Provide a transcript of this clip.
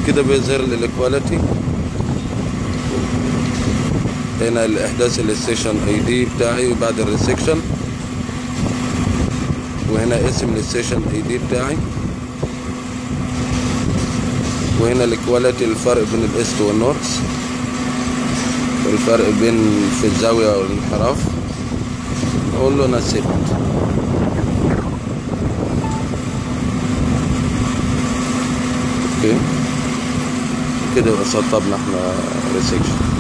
كده بيظهر لي الاكواليتي هنا الاحداث الستيشن اي دي بتاعي وبعد الريسكشن وهنا اسم الستيشن اي دي بتاعي وهنا الاكواليتي الفرق بين الايست والنورث والفرق بين في الزاوية والانحراف اقول له انا سبت اوكي كده يبقى سطبنا احنا ريسكشن